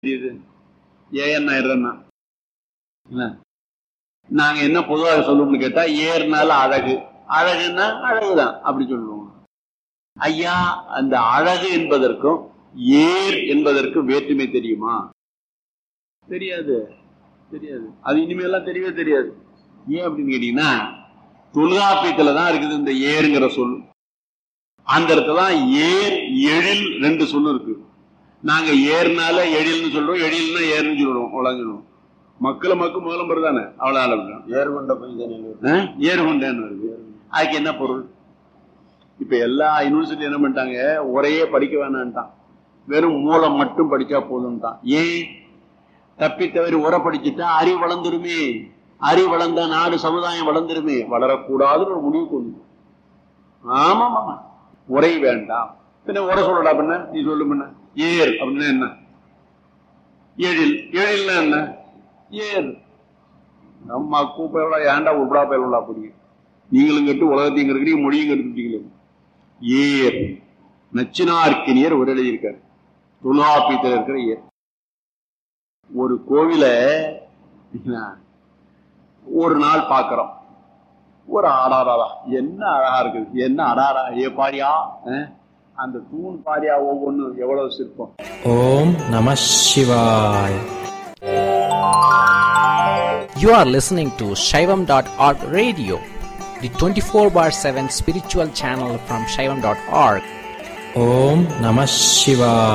தெரியுது ஏன் ஆயிடுறேன்னா என்ன? நாங்க என்ன பொதுவாக சொல்லுவோம்னு கேட்டா ஏர்னால அழகு அழகுன்னா அழகுதான் அப்படி சொல்லுவோம் ஐயா அந்த அழகு என்பதற்கும் ஏர் என்பதற்கும் வேற்றுமை தெரியுமா தெரியாது தெரியாது அது இனிமேலாம் தெரியவே தெரியாது ஏன் அப்படின்னு கேட்டீங்கன்னா தொல்காப்பியத்துல தான் இருக்குது இந்த ஏருங்கிற சொல் அந்த இடத்துல தான் ஏர் எழில் ரெண்டு சொல்லு இருக்கு நாங்க ஏர்னால எழில்னு சொல்றோம் எழில்னா ஏர்னு சொல்லுவோம் அவ்வளவு சொல்லுவோம் மக்களை மக்கள் முதலம்பர் தானே அவ்வளவு அளவுதான் ஏர் கொண்ட போய் தானே ஏர் கொண்டேன்னு வருது அதுக்கு என்ன பொருள் இப்ப எல்லா யூனிவர்சிட்டி என்ன பண்ணிட்டாங்க ஒரையே படிக்க வேணான்ட்டான் வெறும் மூலம் மட்டும் படிச்சா போதும்ட்டான் ஏன் தப்பி தவறி உரை படிச்சுட்டா அறிவு வளர்ந்துருமே அறிவு வளர்ந்தா நாடு சமுதாயம் வளர்ந்துருமே வளரக்கூடாதுன்னு ஒரு முடிவு கொண்டு ஆமா ஆமா உரை வேண்டாம் பின்ன உரை சொல்லடா பண்ண நீ சொல்லு பண்ண ஏர் அப்படின்னா என்ன எழில் எழில்னா என்ன ஏர் நம்ம கூப்பையோட ஏன்டா உருப்படா பயிலா புரியும் நீங்களும் கட்டு உலகத்தையும் கெடுக்கிறீங்க மொழியும் கெடுத்துட்டீங்களே ஏர் நச்சினார்க்கினியர் ஒரு எழுதியிருக்காரு தொல்காப்பியத்தில் இருக்கிற ஏர் ஒரு கோவில ஒரு நாள் பார்க்கிறோம் ஒரு அடாராடா என்ன அழகா இருக்குது என்ன அடாரா ஏ பாரியா அஹ், அந்த தூண் பாரியா ஒவ்வொன்றும் எவ்வளவு சிற்பம் ஓம் நம சிவாய் You are listening to Shaivam.org radio, the 24 bar 7 spiritual channel from Shaivam.org. Om Namah Shivaya.